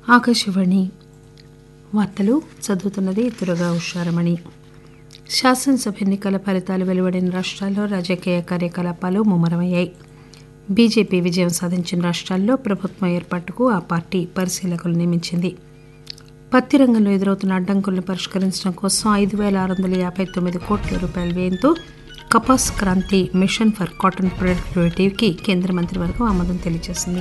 ఆకాశవాణి వార్తలు చదువుతున్నది దుర్గా ఉషారమణి శాసనసభ ఎన్నికల ఫలితాలు వెలువడిన రాష్ట్రాల్లో రాజకీయ కార్యకలాపాలు ముమ్మరమయ్యాయి బీజేపీ విజయం సాధించిన రాష్ట్రాల్లో ప్రభుత్వం ఏర్పాటుకు ఆ పార్టీ పరిశీలకులు నియమించింది పత్తి రంగంలో ఎదురవుతున్న అడ్డంకులను పరిష్కరించడం కోసం ఐదు పేల ఆరు వందల యాభై తొమ్మిది కోట్ల రూపాయల వ్యయంతో Kapas Kranti mission for cotton ప్రొడక్టివిటీకి కేంద్ర మంత్రివర్గం ఆమోదం తెలియజేసింది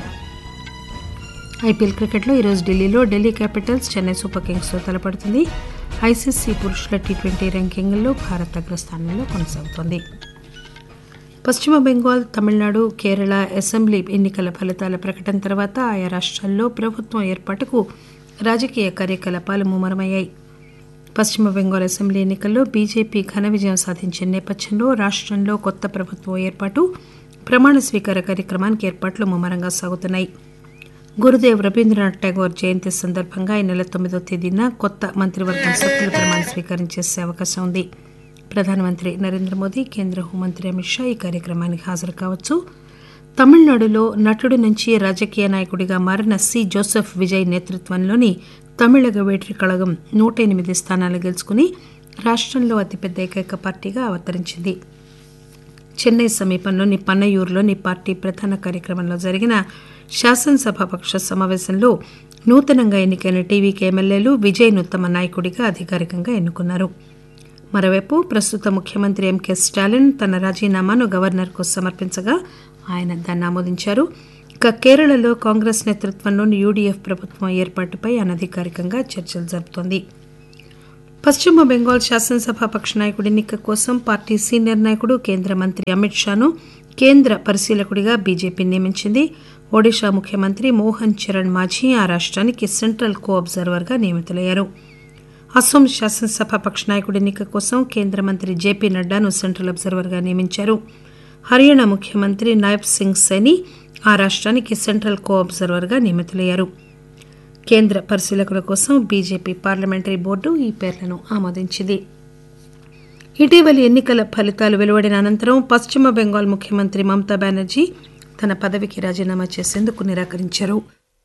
ఐపీఎల్ క్రికెట్లో ఈరోజు ఢిల్లీలో ఢిల్లీ క్యాపిటల్స్ చెన్నై సూపర్ కింగ్స్తో తలపడుతుంది ఐసీసీ పురుషుల టీ ట్వంటీ ర్యాంకింగ్లో భారత్ అగ్రస్థానంలో కొనసాగుతోంది పశ్చిమ బెంగాల్ తమిళనాడు కేరళ అసెంబ్లీ ఎన్నికల ఫలితాల ప్రకటన తర్వాత ఆయా రాష్ట్రాల్లో ప్రభుత్వం ఏర్పాటుకు రాజకీయ కార్యకలాపాలు ముమ్మరమయ్యాయి పశ్చిమ బెంగాల్ అసెంబ్లీ ఎన్నికల్లో బీజేపీ ఘన విజయం సాధించిన నేపథ్యంలో రాష్ట్రంలో కొత్త ప్రభుత్వం ఏర్పాటు ప్రమాణ స్వీకార కార్యక్రమానికి ఏర్పాట్లు ముమ్మరంగా సాగుతున్నాయి గురుదేవ్ రవీంద్రనాథ్ ఠాగూర్ జయంతి సందర్భంగా ఈ నెల తొమ్మిదో తేదీన కొత్త మంత్రివర్గం సభ్యులు ప్రమాణ స్వీకారం చేసే అవకాశం ఉంది ప్రధానమంత్రి నరేంద్ర మోదీ కేంద్ర హోంమంత్రి అమిత్ షా ఈ కార్యక్రమానికి హాజరు కావచ్చు తమిళనాడులో నటుడి నుంచి రాజకీయ నాయకుడిగా మారిన సి జోసెఫ్ విజయ్ నేతృత్వంలోని తమిళగ వేట్రి కళగం నూట ఎనిమిది స్థానాలు గెలుచుకుని రాష్ట్రంలో అతిపెద్ద ఏకైక పార్టీగా అవతరించింది చెన్నై సమీపంలోని పన్నయూరులోని పార్టీ ప్రధాన కార్యక్రమంలో జరిగిన శాసనసభాపక్ష సమావేశంలో నూతనంగా ఎన్నికైన టీవీకి ఎమ్మెల్యేలు విజయ్ను తమ నాయకుడిగా అధికారికంగా ఎన్నుకున్నారు మరోవైపు ప్రస్తుత ముఖ్యమంత్రి ఎంకే స్టాలిన్ తన రాజీనామాను గవర్నర్కు సమర్పించగా ఆయన దాన్ని ఆమోదించారు ఇక కేరళలో కాంగ్రెస్ నేతృత్వంలోని యూడీఎఫ్ ప్రభుత్వం ఏర్పాటుపై అనధికారికంగా చర్చలు జరుపుతోంది పశ్చిమ బెంగాల్ శాసనసభాపక్ష నాయకుడి ఎన్నిక కోసం పార్టీ సీనియర్ నాయకుడు కేంద్ర మంత్రి అమిత్ షాను కేంద్ర పరిశీలకుడిగా బీజేపీ నియమించింది ఒడిషా ముఖ్యమంత్రి మోహన్ చరణ్ మాఝీ ఆ రాష్ట్రానికి సెంట్రల్ కో అబ్జర్వర్గా నియమితులయ్యారు అస్సోం శాసనసభాపక్ష నాయకుడి ఎన్నిక కోసం కేంద్ర మంత్రి జేపీ నడ్డాను సెంట్రల్ అబ్జర్వర్గా నియమించారు హర్యానా ముఖ్యమంత్రి నాయబ్ సింగ్ సైని ఆ రాష్ట్రానికి సెంట్రల్ కో అబ్జర్వర్గా నియమితులయ్యారు కేంద్ర పరిశీలకుల కోసం బీజేపీ పార్లమెంటరీ బోర్డు ఈ పేర్లను ఆమోదించింది ఇటీవలి ఎన్నికల ఫలితాలు వెలువడిన అనంతరం పశ్చిమ బెంగాల్ ముఖ్యమంత్రి మమతా బెనర్జీ తన పదవికి రాజీనామా చేసేందుకు నిరాకరించారు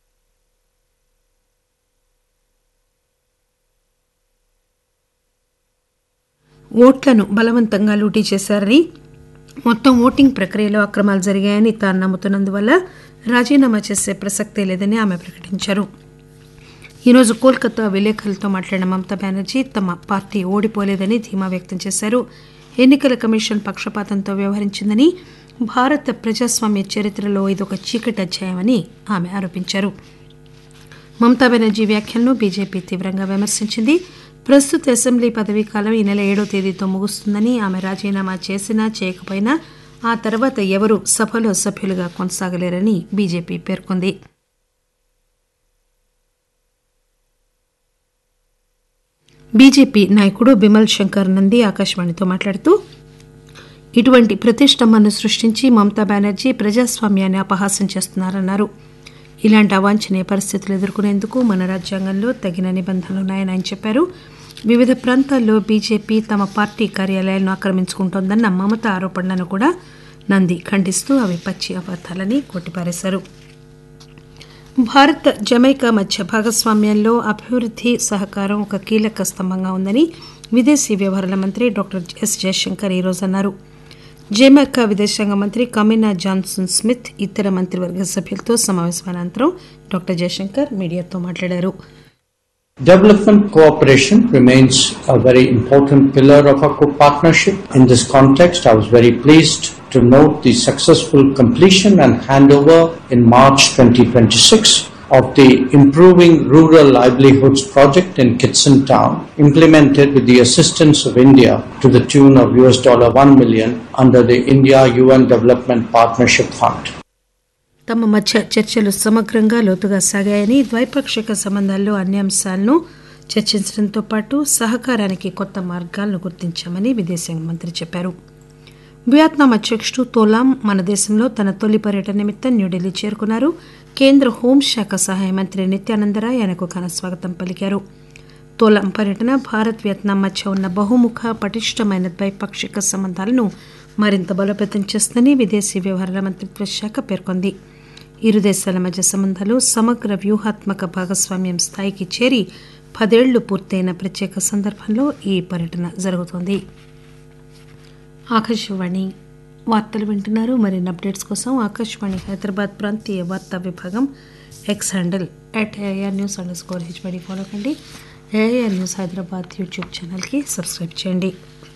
ఓట్లను బలవంతంగా లూటీ చేశారని మొత్తం ఓటింగ్ ప్రక్రియలో అక్రమాలు జరిగాయని తాను నమ్ముతున్నందువల్ల రాజీనామా చేసే ప్రసక్తే లేదని ఆమె ప్రకటించారు ఈరోజు కోల్కతా విలేకరులతో మాట్లాడిన మమతా బెనర్జీ తమ పార్టీ ఓడిపోలేదని ధీమా వ్యక్తం చేశారు ఎన్నికల కమిషన్ పక్షపాతంతో వ్యవహరించిందని భారత ప్రజాస్వామ్య చరిత్రలో ఇదొక చీకటి అధ్యాయమని ఆమె ఆరోపించారు మమతా బెనర్జీ వ్యాఖ్యలను బీజేపీ తీవ్రంగా విమర్శించింది ప్రస్తుత అసెంబ్లీ పదవీ కాలం ఈ నెల ఏడో తేదీతో ముగుస్తుందని ఆమె రాజీనామా చేసినా చేయకపోయినా ఆ తర్వాత ఎవరూ సభలో సభ్యులుగా కొనసాగలేరని బీజేపీ పేర్కొంది బీజేపీ నాయకుడు బిమల్ శంకర్ నంది ఆకాశవాణితో మాట్లాడుతూ ఇటువంటి ప్రతిష్టంభను సృష్టించి మమతా బెనర్జీ ప్రజాస్వామ్యాన్ని అపహాస్యం చేస్తున్నారన్నారు ఇలాంటి అవాంఛనీయ పరిస్థితులు ఎదుర్కొనేందుకు మన రాజ్యాంగంలో తగిన నిబంధనలున్నాయని ఆయన చెప్పారు వివిధ ప్రాంతాల్లో బీజేపీ తమ పార్టీ కార్యాలయాలను ఆక్రమించుకుంటోందన్న మమత ఆరోపణలను కూడా నంది ఖండిస్తూ అవి పచ్చి అబద్దాలని కొట్టిపారేశారు భారత్ జమైకా మధ్య భాగస్వామ్యంలో అభివృద్ధి సహకారం ఒక కీలక స్తంభంగా ఉందని విదేశీ వ్యవహారాల మంత్రి డాక్టర్ ఎస్ జయశంకర్ ఈరోజు అన్నారు జమైకా విదేశాంగ మంత్రి కమినా జాన్సన్ స్మిత్ ఇతర మంత్రివర్గ సభ్యులతో సమావేశం అనంతరం డాక్టర్ జయశంకర్ మీడియాతో మాట్లాడారు Development cooperation remains a very important pillar of our partnership. In this context, I was very pleased to note the successful completion and handover in March 2026 of the Improving Rural Livelihoods project in Kitson Town, implemented with the assistance of India to the tune of US dollar 1 million under the India UN Development Partnership Fund. తమ మధ్య చర్చలు సమగ్రంగా లోతుగా సాగాయని ద్వైపాక్షిక సంబంధాల్లో అన్ని అంశాలను చర్చించడంతో పాటు సహకారానికి కొత్త మార్గాలను గుర్తించామని విదేశాంగ మంత్రి చెప్పారు వియత్నాం అధ్యక్షుడు తోలాం మన దేశంలో తన తొలి పర్యటన నిమిత్తం న్యూఢిల్లీ చేరుకున్నారు కేంద్ర హోంశాఖ సహాయ మంత్రి నిత్యానందరాయ్ ఆయనకు ఘన స్వాగతం పలికారు తోలాం పర్యటన భారత్ వియత్నాం మధ్య ఉన్న బహుముఖ పటిష్టమైన ద్వైపాక్షిక సంబంధాలను మరింత బలోపేతం చేస్తుందని విదేశీ వ్యవహారాల మంత్రిత్వ శాఖ పేర్కొంది ఇరు దేశాల మధ్య సంబంధాలు సమగ్ర వ్యూహాత్మక భాగస్వామ్యం స్థాయికి చేరి పదేళ్లు పూర్తయిన ప్రత్యేక సందర్భంలో ఈ పర్యటన జరుగుతోంది ఆకాశవాణి వార్తలు వింటున్నారు మరిన్ని అప్డేట్స్ కోసం ఆకాశవాణి హైదరాబాద్ ప్రాంతీయ వార్తా విభాగం X handle at AR news underscore HBD follow కండి ఏఆర్ న్యూస్ హైదరాబాద్ యూట్యూబ్ ఛానల్కి సబ్స్క్రైబ్ చేయండి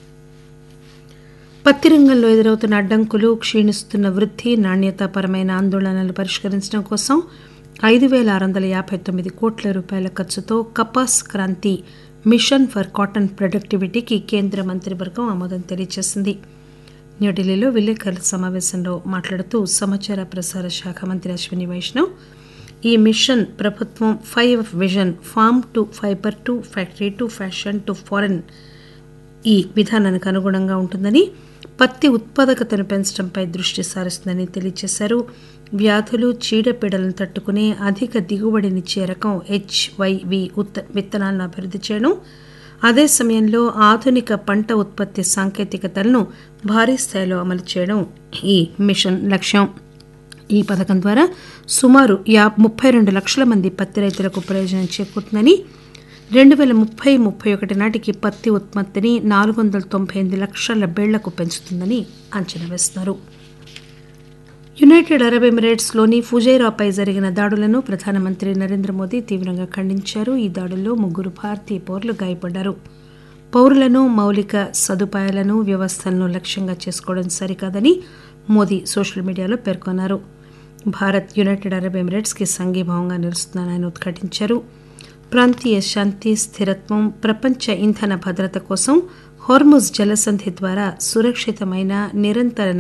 పత్తి రంగంలో ఎదురవుతున్న అడ్డంకులు క్షీణిస్తున్న వృద్ధి నాణ్యతాపరమైన ఆందోళనలు పరిష్కరించడం కోసం ఐదు వేల ఆరు వందల యాభై తొమ్మిది కోట్ల రూపాయల ఖర్చుతో Kapas Kranti mission for cotton ప్రొడక్టివిటీకి కేంద్ర మంత్రివర్గం ఆమోదం తెలియజేసింది న్యూఢిల్లీలో విలేకరుల సమావేశంలో మాట్లాడుతూ సమాచార ప్రసార శాఖ మంత్రి అశ్విని వైష్ణవ్ ఈ మిషన్ ప్రభుత్వం five vision farm to fibre to factory to fashion to foreign ఈ విధానానికి అనుగుణంగా ఉంటుందని పత్తి ఉత్పాదకతను పెంచడంపై దృష్టి సారిస్తుందని తెలియజేశారు వ్యాధులు చీడపీడలను తట్టుకునే అధిక దిగుబడినిచ్చే రకం హెచ్వైవి ఉత్త విత్తనాలను అభివృద్ధి చేయడం అదే సమయంలో ఆధునిక పంట ఉత్పత్తి సాంకేతికతలను భారీ స్థాయిలో అమలు చేయడం ఈ మిషన్ లక్ష్యం ఈ పథకం ద్వారా సుమారు యా ముప్పై రెండు లక్షల మంది పత్తి రైతులకు ప్రయోజనం చేకూరుతుందని రెండు వేల ముప్పై ముప్పై ఒకటి నాటికి పత్తి ఉత్పత్తిని నాలుగు వందల తొంభై ఎనిమిది లక్షల బేళ్లకు పెంచుతుందని అంచనా వేస్తున్నారు యునైటెడ్ అరబ్ ఎమిరేట్స్లోని ఫుజైరాపై జరిగిన దాడులను ప్రధానమంత్రి నరేంద్ర మోదీ తీవ్రంగా ఖండించారు ఈ దాడుల్లో ముగ్గురు భారతీయ పౌరులు గాయపడ్డారు పౌరులను మౌలిక సదుపాయాలను వ్యవస్థలను లక్ష్యంగా చేసుకోవడం సరికాదని మోదీ సోషల్ మీడియాలో పేర్కొన్నారు భారత్ యునైటెడ్ అరబ్ ఎమిరేట్స్కి సంఘీభావంగా నిలుస్తుందని ఆయన ఉద్ఘాటించారు ప్రాంతీయ శాంతి స్థిరత్వం ప్రపంచ ఇంధన భద్రత కోసం హోర్ముజ్ జలసంధి ద్వారా సురక్షితమైన నిరంతర